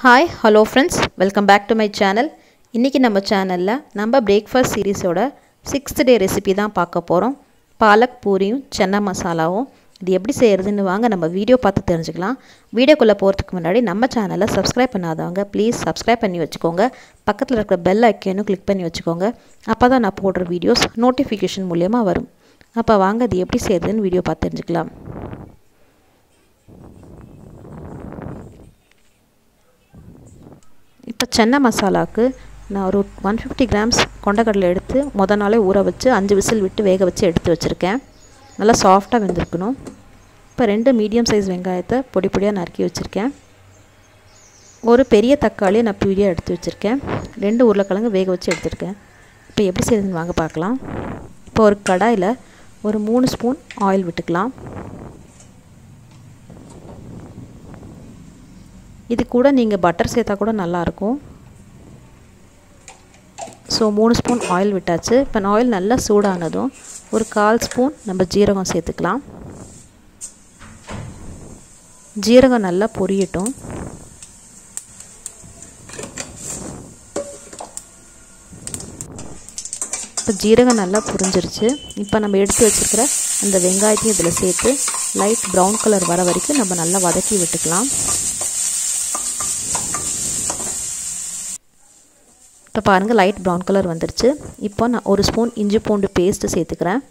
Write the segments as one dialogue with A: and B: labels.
A: hi hello friends welcome back to my channel இன்றைக்கி நம்ம சேனலில் நம்ம பிரேக்ஃபாஸ்ட் சீரீஸோட சிக்ஸ்த் டே ரெசிபி தான் பார்க்க போகிறோம் பாலக் பூரியும் சென்னா மசாலாவும் இது எப்படி செய்கிறதுன்னு வாங்க நம்ம வீடியோ பார்த்து தெரிஞ்சுக்கலாம் வீடியோக்குள்ளே போகிறதுக்கு முன்னாடி நம்ம சேனலை சப்ஸ்கிரைப் பண்ணாதவங்க ப்ளீஸ் சப்ஸ்கிரைப் பண்ணி வச்சுக்கோங்க பக்கத்தில் இருக்கிற பெல் ஐக்கனும் கிளிக் பண்ணி வச்சுக்கோங்க அப்போ தான் நான் போடுற வீடியோஸ் நோட்டிஃபிகேஷன் மூலியமாக வரும் அப்போ வாங்க இது எப்படி செய்கிறதுன்னு வீடியோ பார்த்து தெரிஞ்சுக்கலாம் இப்போ சென்னை மசாலாவுக்கு நான் ஒரு ஒன் ஃபிஃப்டி கிராம்ஸ் கொண்டக்கடலை எடுத்து முத நாளே ஊற வச்சு அஞ்சு விசில் விட்டு வேக வச்சு எடுத்து வச்சுருக்கேன் நல்லா சாஃப்டாக வெந்திருக்கணும் இப்போ ரெண்டு மீடியம் சைஸ் வெங்காயத்தை பொடி பொடியாக நறுக்கி வச்சுருக்கேன் ஒரு பெரிய தக்காளியை நான் பியூரியாக எடுத்து வச்சுருக்கேன் ரெண்டு உருளைக்கிழங்கு வேக வச்சு எடுத்துருக்கேன் இப்போ எப்படி செய்யுதுன்னு வாங்க பார்க்கலாம் இப்போ ஒரு கடாயில் ஒரு மூணு ஸ்பூன் ஆயில் விட்டுக்கலாம் இது கூட நீங்கள் பட்டர் சேர்த்தா கூட நல்லாயிருக்கும் ஸோ மூணு ஸ்பூன் ஆயில் விட்டாச்சு இப்போ ஆயில் நல்லா சூடானதும் ஒரு கால் ஸ்பூன் நம்ம ஜீரகம் சேர்த்துக்கலாம் ஜீரகம் நல்லா பொரியட்டும் இப்போ ஜீரகம் நல்லா புரிஞ்சிருச்சு இப்போ நம்ம எடுத்து வச்சுருக்கிற அந்த வெங்காயத்தையும் இதில் சேர்த்து லைட் ப்ரௌன் கலர் வர வரைக்கும் நம்ம நல்லா வதக்கி விட்டுக்கலாம் இப்போ பாருங்கள் லைட் ப்ரௌன் கலர் வந்துருச்சு இப்போ நான் ஒரு ஸ்பூன் இஞ்சி பூண்டு பேஸ்ட்டு சேர்த்துக்கிறேன்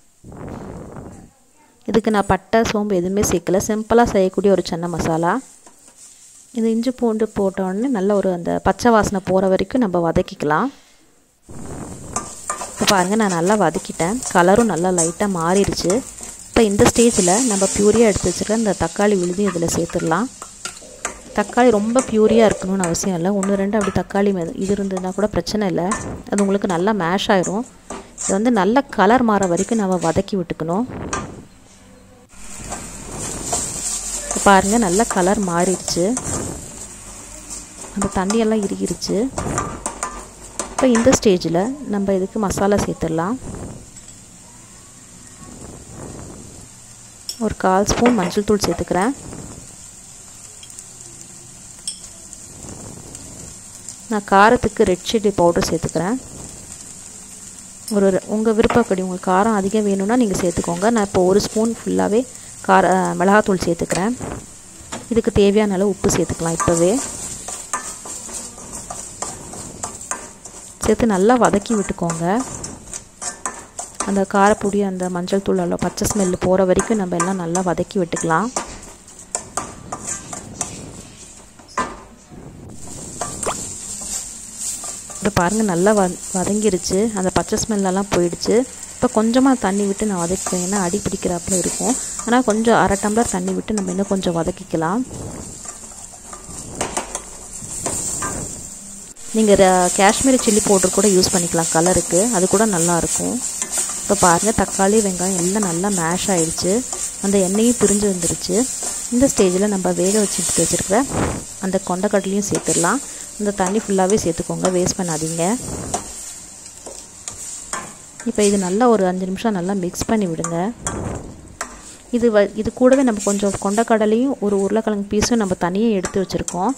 A: இதுக்கு நான் பட்டை சோம்பு எதுவுமே சேர்க்கல சிம்பிளாக செய்யக்கூடிய ஒரு சென்னை மசாலா இது இஞ்சி பூண்டு போட்டோடனே நல்ல ஒரு அந்த பச்சை வாசனை போகிற வரைக்கும் நம்ம வதக்கிக்கலாம் இப்போ பாருங்கள் நான் நல்லா வதக்கிட்டேன் கலரும் நல்லா லைட்டாக மாறிடுச்சு இப்போ இந்த ஸ்டேஜில் நம்ம பியூரியாக எடுத்து வச்சுருக்க இந்த தக்காளி விழுதி இதில் சேர்த்துடலாம் தக்காளி ரொம்ப பியூரியாக இருக்கணும்னு அவசியம் இல்லை ஒன்று ரெண்டு அப்படி தக்காளி இது இருந்ததுன்னா கூட பிரச்சனை இல்லை அது உங்களுக்கு நல்லா மேஷ் ஆயிரும் இது வந்து நல்ல கலர் மாற வரைக்கும் நம்ம வதக்கி விட்டுக்கணும் இப்போ பாருங்கள் நல்ல கலர் மாறிடுச்சு அந்த தண்ணியெல்லாம் இறுகிருச்சு இப்போ இந்த ஸ்டேஜில் நம்ம இதுக்கு மசாலா சேர்த்துடலாம் ஒரு கால் ஸ்பூன் மஞ்சள் தூள் சேர்த்துக்கிறேன் நான் காரத்துக்கு ரெட் சில்லி பவுடர் சேர்த்துக்கிறேன் ஒரு உங்கள் விருப்பப்படி உங்களுக்கு காரம் அதிகம் வேணும்னா நீங்கள் சேர்த்துக்கோங்க நான் இப்போ ஒரு ஸ்பூன் ஃபுல்லாகவே கார மிளகாத்தூள் சேர்த்துக்கிறேன் இதுக்கு தேவையான அளவு உப்பு சேர்த்துக்கலாம் இப்போவே சேர்த்து நல்லா வதக்கி விட்டுக்கோங்க அந்த காரப்பொடி அந்த மஞ்சள் தூள் எல்லாம் பச்சை ஸ்மெல்லு போகிற வரைக்கும் நம்ம எல்லாம் நல்லா வதக்கி விட்டுக்கலாம் இப்போ பாருங்கள் நல்லா வ வதங்கிருச்சு அந்த பச்சை ஸ்மெல்லெல்லாம் போயிடுச்சு இப்போ கொஞ்சமாக தண்ணி விட்டு நான் வதக்குவேன் ஏன்னா அடி பிடிக்கிறாப்புல இருக்கும் ஆனால் கொஞ்சம் அரை டம்ளர் தண்ணி விட்டு நம்ம இன்னும் கொஞ்சம் வதக்கிக்கலாம் நீங்கள் காஷ்மீரி சில்லி பவுடர் கூட யூஸ் பண்ணிக்கலாம் கலருக்கு அது கூட நல்லாயிருக்கும் இப்போ பாருங்கள் தக்காளி வெங்காயம் எல்லாம் நல்லா மேஷ் ஆகிடுச்சு அந்த எண்ணெயும் பிரிஞ்சு வந்துருச்சு இந்த ஸ்டேஜில் நம்ம வேக வச்சு எடுத்து வச்சுருக்கிற அந்த கொண்டக்கடலையும் சேர்த்துடலாம் இந்த தண்ணி ஃபுல்லாகவே சேர்த்துக்கோங்க வேஸ்ட் பண்ணாதீங்க இப்போ இது நல்லா ஒரு அஞ்சு நிமிஷம் நல்லா மிக்ஸ் பண்ணி விடுங்க இது வ இது கூடவே நம்ம கொஞ்சம் கொண்டக்கடலையும் ஒரு உருளைக்கிழங்கு பீஸும் நம்ம தனியாக எடுத்து வச்சுருக்கோம்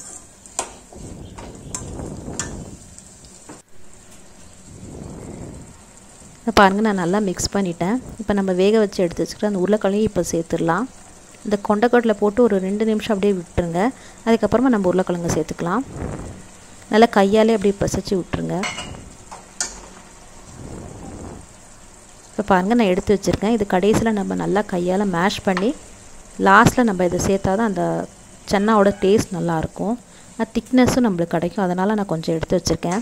A: பாருங்கள் நான் நல்லா மிக்ஸ் பண்ணிட்டேன் இப்போ நம்ம வேக வச்சு எடுத்து வச்சுக்கிற அந்த உருளைக்கிழங்கையும் இப்போ சேர்த்துடலாம் இந்த கொண்டக்கடலை போட்டு ஒரு ரெண்டு நிமிஷம் அப்படியே விட்டுருங்க அதுக்கப்புறமா நம்ம உருளைக்கிழங்கு சேர்த்துக்கலாம் நல்லா கையாலே அப்படியே பசைச்சு விட்ருங்க இப்போ பாருங்கள் நான் எடுத்து வச்சுருக்கேன் இது கடைசியில் நம்ம நல்லா கையால் மேஷ் பண்ணி லாஸ்ட்டில் நம்ம இதை சேர்த்தா தான் அந்த சென்னாவோட டேஸ்ட் நல்லாயிருக்கும் திக்னஸும் நம்மளுக்கு கிடைக்கும் அதனால் நான் கொஞ்சம் எடுத்து வச்சுருக்கேன்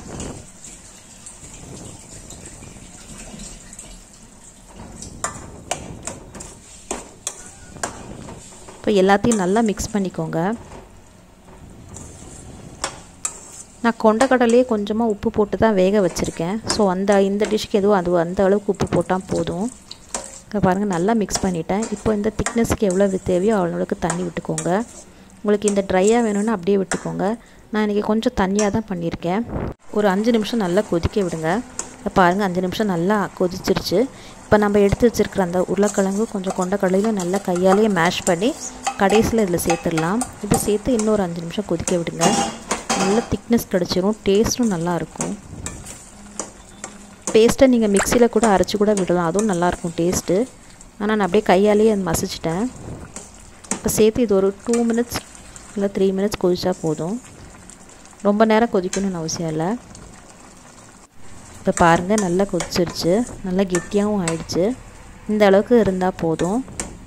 A: இப்போ எல்லாத்தையும் நல்லா மிக்ஸ் பண்ணிக்கோங்க நான் கொண்டக்கடலையே கொஞ்சமாக உப்பு போட்டு தான் வேக வச்சுருக்கேன் ஸோ அந்த இந்த டிஷ்க்கு எதுவும் அது அந்த அளவுக்கு உப்பு போட்டால் போதும் இப்போ பாருங்கள் நல்லா மிக்ஸ் பண்ணிட்டேன் இப்போ இந்த திக்னஸ்க்கு எவ்வளோ தேவையோ அவ்வளோக்கு தண்ணி விட்டுக்கோங்க உங்களுக்கு இந்த ட்ரையாக வேணும்னா அப்படியே விட்டுக்கோங்க நான் இன்றைக்கி கொஞ்சம் தண்ணியாக தான் பண்ணியிருக்கேன் ஒரு அஞ்சு நிமிஷம் நல்லா கொதிக்க விடுங்க இப்போ பாருங்கள் அஞ்சு நிமிஷம் நல்லா கொதிச்சிருச்சு இப்போ நம்ம எடுத்து வச்சுருக்கிற அந்த உருளைக்கிழங்கு கொஞ்சம் கொண்ட கடலையும் நல்லா கையாலேயே மேஷ் பண்ணி கடைசியில் இதில் சேர்த்துடலாம் இது சேர்த்து இன்னொரு அஞ்சு நிமிஷம் கொதிக்க விடுங்க நல்ல திக்னஸ் கிடச்சிரும் டேஸ்ட்டும் நல்லாயிருக்கும் பேஸ்ட்டை நீங்கள் மிக்சியில் கூட அரைச்சி கூட விடலாம் அதுவும் நல்லாயிருக்கும் டேஸ்ட்டு ஆனால் நான் அப்படியே கையாலேயே அது மசிச்சிட்டேன் இப்போ சேர்த்து இது ஒரு டூ மினிட்ஸ் இல்லை த்ரீ மினிட்ஸ் கொதிச்சா போதும் ரொம்ப நேரம் கொதிக்கணும்னு அவசியம் இல்லை இப்போ பாருங்கள் நல்லா கொதிச்சிருச்சு நல்லா கெட்டியாகவும் ஆயிடுச்சு இந்த அளவுக்கு இருந்தால் போதும்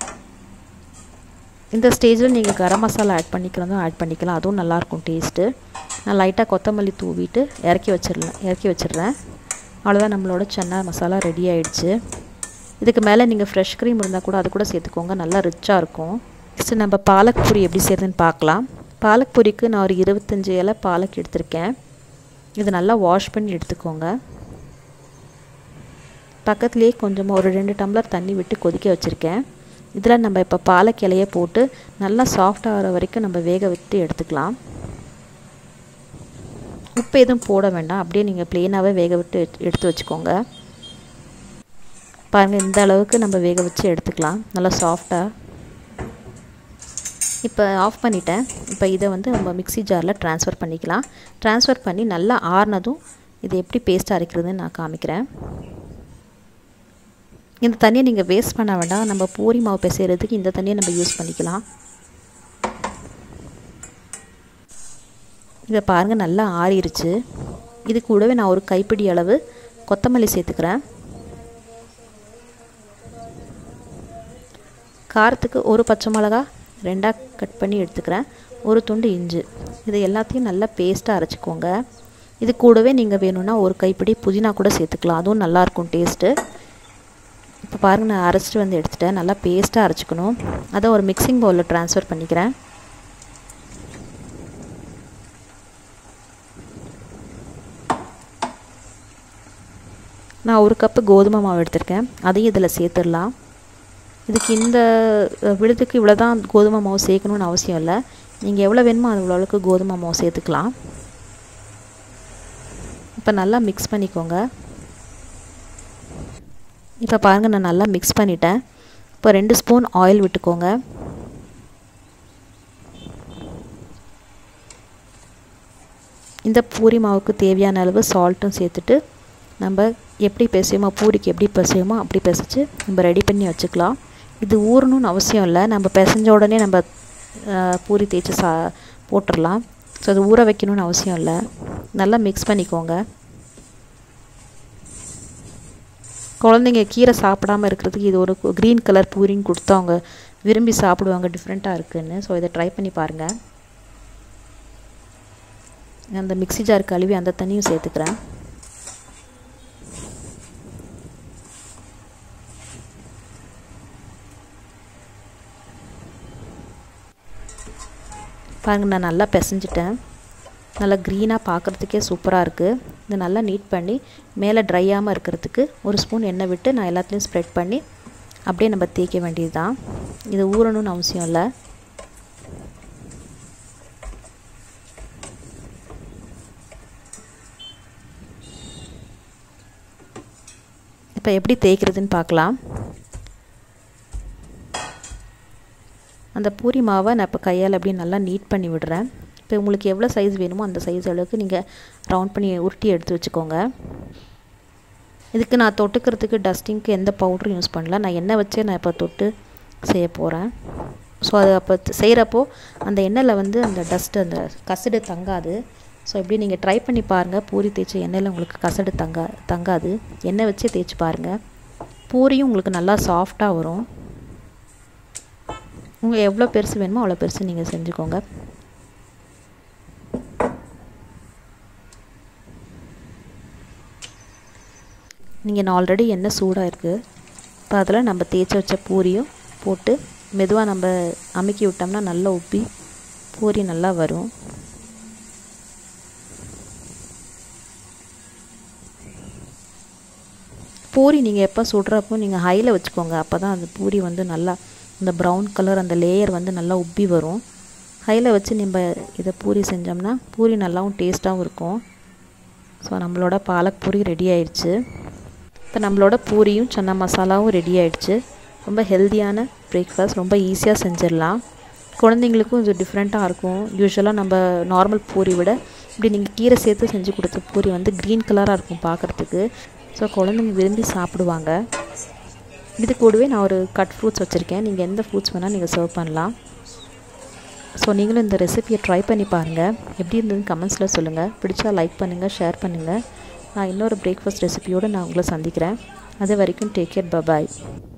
A: இந்த ஸ்டேஜில் நீங்கள் கரம் மசாலா ஆட் பண்ணிக்கிறதும் ஆட் பண்ணிக்கலாம் அதுவும் நல்லாயிருக்கும் டேஸ்ட்டு நான் லைட்டாக கொத்தமல்லி தூவிட்டு இறக்கி வச்சிடலாம் இறக்கி வச்சிடுறேன் அவ்வளோதான் நம்மளோட சென்னா மசாலா ரெடி ஆயிடுச்சு இதுக்கு மேலே நீங்கள் ஃப்ரெஷ் க்ரீம் இருந்தால் கூட அது கூட சேர்த்துக்கோங்க நல்லா ரிச்சாக இருக்கும் நெக்ஸ்ட்டு நம்ம பாலக் பூரி எப்படி செய்யுதுன்னு பார்க்கலாம் பாலக் பூரிக்கு நான் ஒரு இருபத்தஞ்சி இலை பாலக் எடுத்திருக்கேன் இது நல்லா வாஷ் பண்ணி எடுத்துக்கோங்க பக்கத்துலேயே கொஞ்சமாக ஒரு ரெண்டு டம்ளர் தண்ணி விட்டு கொதிக்க வச்சுருக்கேன் இதில் நம்ம இப்போ பாலக் இலையை போட்டு நல்லா சாஃப்ட் ஆகிற வரைக்கும் நம்ம வேக விட்டு எடுத்துக்கலாம் உப்பு எதுவும் போட வேண்டாம் அப்படியே நீங்கள் ப்ளெயினாகவே வேக விட்டு எடுத்து வச்சுக்கோங்க பாருங்கள் இந்த அளவுக்கு நம்ம வேக வச்சு எடுத்துக்கலாம் நல்லா சாஃப்டாக இப்போ ஆஃப் பண்ணிட்டேன் இப்போ இதை வந்து நம்ம மிக்சி ஜாரில் ட்ரான்ஸ்ஃபர் பண்ணிக்கலாம் ட்ரான்ஸ்ஃபர் பண்ணி நல்லா ஆறுனதும் இது எப்படி பேஸ்ட் அரைக்கிறதுன்னு நான் காமிக்கிறேன் இந்த தண்ணியை நீங்கள் வேஸ்ட் பண்ண வேண்டாம் நம்ம பூரி மாவு பிசைகிறதுக்கு இந்த தண்ணியை நம்ம யூஸ் பண்ணிக்கலாம் இதை பாருங்கள் நல்லா ஆறிடுச்சு இது கூடவே நான் ஒரு கைப்பிடி அளவு கொத்தமல்லி சேர்த்துக்கிறேன் காரத்துக்கு ஒரு பச்சை மிளகா ரெண்டாக கட் பண்ணி எடுத்துக்கிறேன் ஒரு துண்டு இஞ்சி இது எல்லாத்தையும் நல்லா பேஸ்ட்டாக அரைச்சிக்கோங்க இது கூடவே நீங்கள் வேணும்னா ஒரு கைப்பிடி புதினா கூட சேர்த்துக்கலாம் அதுவும் நல்லாயிருக்கும் டேஸ்ட்டு இப்போ பாருங்கள் நான் அரைச்சிட்டு வந்து எடுத்துட்டேன் நல்லா பேஸ்ட்டாக அரைச்சிக்கணும் அதை ஒரு மிக்சிங் பவுலில் ட்ரான்ஸ்ஃபர் பண்ணிக்கிறேன் நான் ஒரு கப்பு கோதுமை மாவு எடுத்திருக்கேன் அதையும் இதில் சேர்த்துடலாம் இதுக்கு இந்த விழுதுக்கு இவ்வளோ தான் கோதுமை மாவு சேர்க்கணுன்னு அவசியம் இல்லை நீங்கள் எவ்வளோ வேணுமோ அது அளவுக்கு கோதுமை மாவு சேர்த்துக்கலாம் இப்போ நல்லா மிக்ஸ் பண்ணிக்கோங்க இப்போ பாருங்கள் நான் நல்லா மிக்ஸ் பண்ணிட்டேன் இப்போ ரெண்டு ஸ்பூன் ஆயில் விட்டுக்கோங்க இந்த பூரி மாவுக்கு தேவையான அளவு சால்ட்டும் சேர்த்துட்டு நம்ம எப்படி பிசையுமோ பூரிக்கு எப்படி பிசையுமோ அப்படி பிசைச்சு நம்ம ரெடி பண்ணி வச்சுக்கலாம் இது ஊறணும்னு அவசியம் இல்லை நம்ம பிசைஞ்ச உடனே நம்ம பூரி தேய்ச்சி சா போட்டுடலாம் ஸோ அது ஊற வைக்கணும்னு அவசியம் இல்லை நல்லா மிக்ஸ் பண்ணிக்கோங்க குழந்தைங்க கீரை சாப்பிடாமல் இருக்கிறதுக்கு இது ஒரு க்ரீன் கலர் பூரின்னு கொடுத்து அவங்க விரும்பி சாப்பிடுவாங்க டிஃப்ரெண்ட்டாக இருக்குதுன்னு ஸோ இதை ட்ரை பண்ணி பாருங்கள் அந்த மிக்சி ஜார் கழுவி அந்த தண்ணியும் சேர்த்துக்கிறேன் பாருங்கள் நான் நல்லா பிசைஞ்சிட்டேன் நல்லா க்ரீனாக பார்க்குறதுக்கே சூப்பராக இருக்குது இது நல்லா நீட் பண்ணி மேலே ட்ரையாமல் இருக்கிறதுக்கு ஒரு ஸ்பூன் எண்ணெய் விட்டு நான் எல்லாத்துலேயும் ஸ்ப்ரெட் பண்ணி அப்படியே நம்ம தேய்க்க வேண்டியது தான் இது ஊறணும்னு அவசியம் இல்லை இப்போ எப்படி தேய்க்கிறதுன்னு பார்க்கலாம் அந்த பூரி மாவை நான் இப்போ கையால் அப்படியே நல்லா நீட் பண்ணி விடுறேன் இப்போ உங்களுக்கு எவ்வளோ சைஸ் வேணுமோ அந்த சைஸ் அளவுக்கு நீங்கள் ரவுண்ட் பண்ணி உருட்டி எடுத்து வச்சுக்கோங்க இதுக்கு நான் தொட்டுக்கிறதுக்கு டஸ்டிங்க்கு எந்த பவுடரும் யூஸ் பண்ணல நான் எண்ணெய் வச்சே நான் இப்போ தொட்டு செய்ய போகிறேன் ஸோ அது அப்போ செய்கிறப்போ அந்த எண்ணெயில் வந்து அந்த டஸ்ட்டு அந்த கசடு தங்காது ஸோ இப்படி நீங்கள் ட்ரை பண்ணி பாருங்கள் பூரி தேய்ச்ச எண்ணெயில் உங்களுக்கு கசடு தங்கா தங்காது எண்ணெய் வச்சே தேய்ச்சி பாருங்கள் பூரியும் உங்களுக்கு நல்லா சாஃப்டாக வரும் உங்கள் எவ்வளோ பெருசு வேணுமோ அவ்வளோ பெருசு நீங்கள் செஞ்சுக்கோங்க நீங்கள் நான் ஆல்ரெடி எண்ணெய் சூடாக இருக்குது இப்போ அதில் நம்ம தேய்ச்சி வச்ச பூரியும் போட்டு மெதுவாக நம்ம அமுக்கி விட்டோம்னா நல்லா உப்பி பூரி நல்லா வரும் பூரி நீங்கள் எப்போ சுடுறப்போ நீங்கள் ஹையில் வச்சுக்கோங்க அப்போ தான் அந்த பூரி வந்து நல்லா இந்த ப்ரௌன் கலர் அந்த லேயர் வந்து நல்லா உப்பி வரும் ஹையில் வச்சு நம்ம இதை பூரி செஞ்சோம்னா பூரி நல்லாவும் டேஸ்ட்டாகவும் இருக்கும் ஸோ நம்மளோட பாலக் பூரி ரெடி ஆயிடுச்சு இப்போ நம்மளோட பூரியும் சன்னா மசாலாவும் ரெடி ஆகிடுச்சு ரொம்ப ஹெல்த்தியான பிரேக்ஃபாஸ்ட் ரொம்ப ஈஸியாக செஞ்சிடலாம் குழந்தைங்களுக்கும் இது டிஃப்ரெண்ட்டாக இருக்கும் யூஸ்வலாக நம்ம நார்மல் பூரி விட இப்படி நீங்கள் கீரை சேர்த்து செஞ்சு கொடுத்த பூரி வந்து க்ரீன் கலராக இருக்கும் பார்க்குறதுக்கு ஸோ குழந்தைங்க விரும்பி சாப்பிடுவாங்க இது கூடவே நான் ஒரு கட் ஃப்ரூட்ஸ் வச்சுருக்கேன் நீங்கள் எந்த ஃப்ரூட்ஸ் வேணால் நீங்கள் சர்வ் பண்ணலாம் ஸோ நீங்களும் இந்த ரெசிபியை ட்ரை பண்ணி பாருங்கள் எப்படி இருந்ததுன்னு கமெண்ட்ஸில் சொல்லுங்கள் பிடிச்சா லைக் பண்ணுங்கள் ஷேர் பண்ணுங்கள் நான் இன்னொரு பிரேக்ஃபாஸ்ட் ரெசிபியோடு நான் உங்களை சந்திக்கிறேன் அது வரைக்கும் டேக் கேர் பபாய்